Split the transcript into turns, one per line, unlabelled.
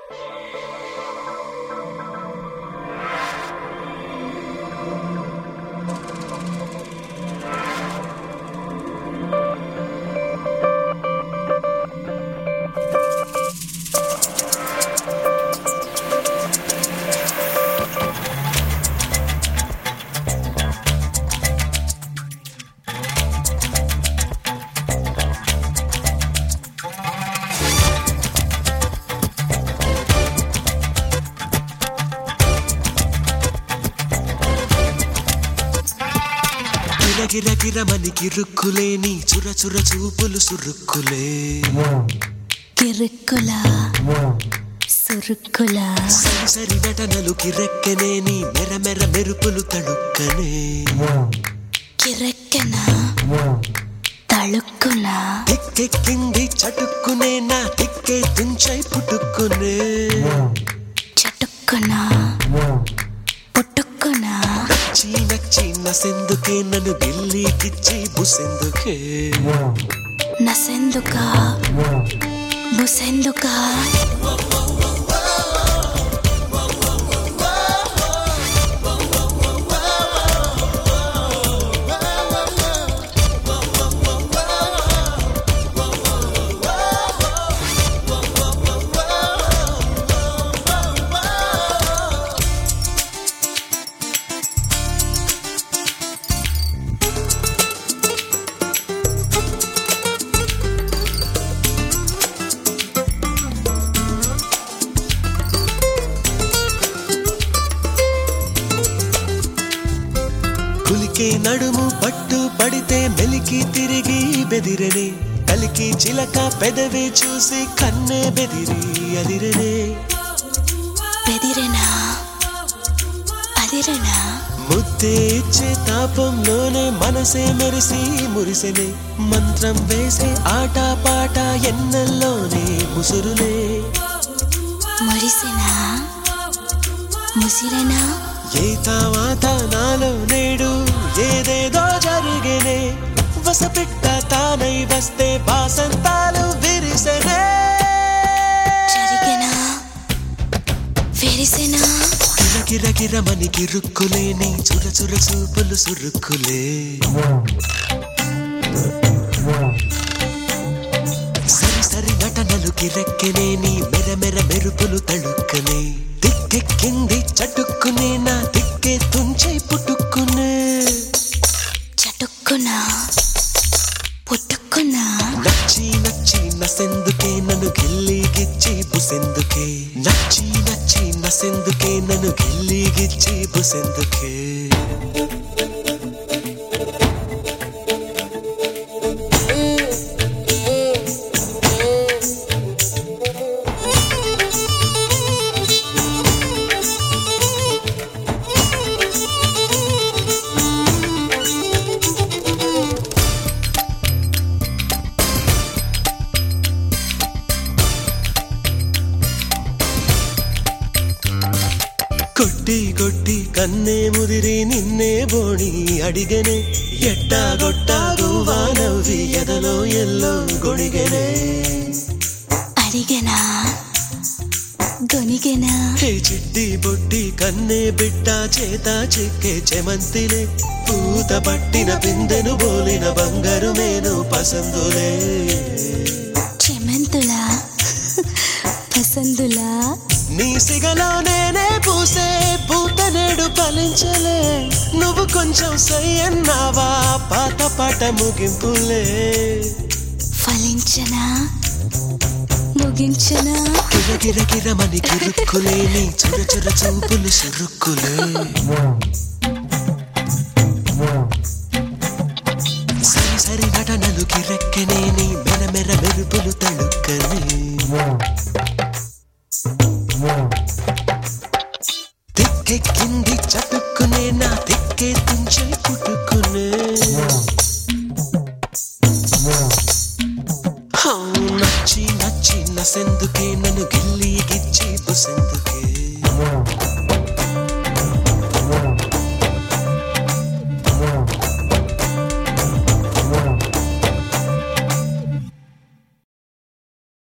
గిరగిరగిరమని గిరుక్కులేని చుర చుర చూపులు సురుక్కులే
కిరుక్కులా సురుక్కులా
సరి సరి నటనలు కిరెక్కనేని మెర మెర మెరుపులు తడుక్కనే
కిరెక్కన తళుక్కునా
టిక్కెక్కింది చటుక్కునే నా టిక్కే తుంచై పుట్టుక్కునే
చటుక్కునా పుట్టుక్కునా
నచ్చి నచ్చి నసెందుకే నన్ను గిల్లీకిచ్చి బుసెందుకే
నసెందుకా బుసెందుకా
కులికే నడుము పట్టు పడితే మెలికి తిరిగి బెదిరనే కలికి చిలక పెదవి చూసి కన్నే బెదిరి అదిరనే
బెదిరెనా అదిరెనా
ముద్దే ఇచ్చే తాపంలోనే మనసే మెరిసి మురిసెనే మంత్రం వేసే ఆట పాట ఎన్నెల్లోనే ముసురులే
మురిసెనా ముసిరెనా
ఏ తావాత నాలో నేడు ఏదేదో జరిగేనే వసపిట్ట తానై వస్తే బాసంతాలు విరిసెనే
జరిగెనా వెరిసెనా
కిరకిరకిరమని కిరుక్కులేని చుర చుర చూపులు సురుక్కులే సరి సరి నటనలు కిరెక్కనేని మెర మెర మెరుపులు తళుక్కనే దిక్కెక్కింది చటుక్కునే నా దిక్కే తుంచై పుట్టుక్కునే
చటుక్కునా పుట్టుక్కునా
నచ్చి నచ్చి నసెందుకే నన్ను గిల్లిగిచ్చి బుసెందుకే నచ్చి నచ్చి నసెందుకే నన్ను గిల్లిగిచ్చి బుసెందుకే కొట్టి కొట్టి కన్నే ముదిరి నిన్నే బోణి అడిగనే ఎట్టా గొట్టా గువ్వా నవ్వి ఎదలో ఎల్లో గొణిగనే
అడిగెనా గొనిగెనా
హే చిట్టి బొట్టి కన్నే బిడ్డ చేత చిక్కే చెమంతిలే పూత పట్టిన పిందెను బోలిన బంగారు మేను పసందులే
చెమెంతులా పసందులా
నీ సిగలో నేనే పూసే పూత నేడు ఫలించలే నువ్వు కొంచెం సై అన్నావా పాత పాట ముగింపులే
ఫలించనా ముగించనా
గిరగిరగిరమని గిరుక్కులేని చుర చుర చూపులు సురుక్కులే సరి సరి నటనలు కిరెక్కనేని మెర మెర మెరుపులు తళుక్కనే దిక్కెక్కింది చటుక్కునే నా దిక్కే తుంచే పుట్టుకునే హౌ నచ్చి నచ్చి నసెందుకే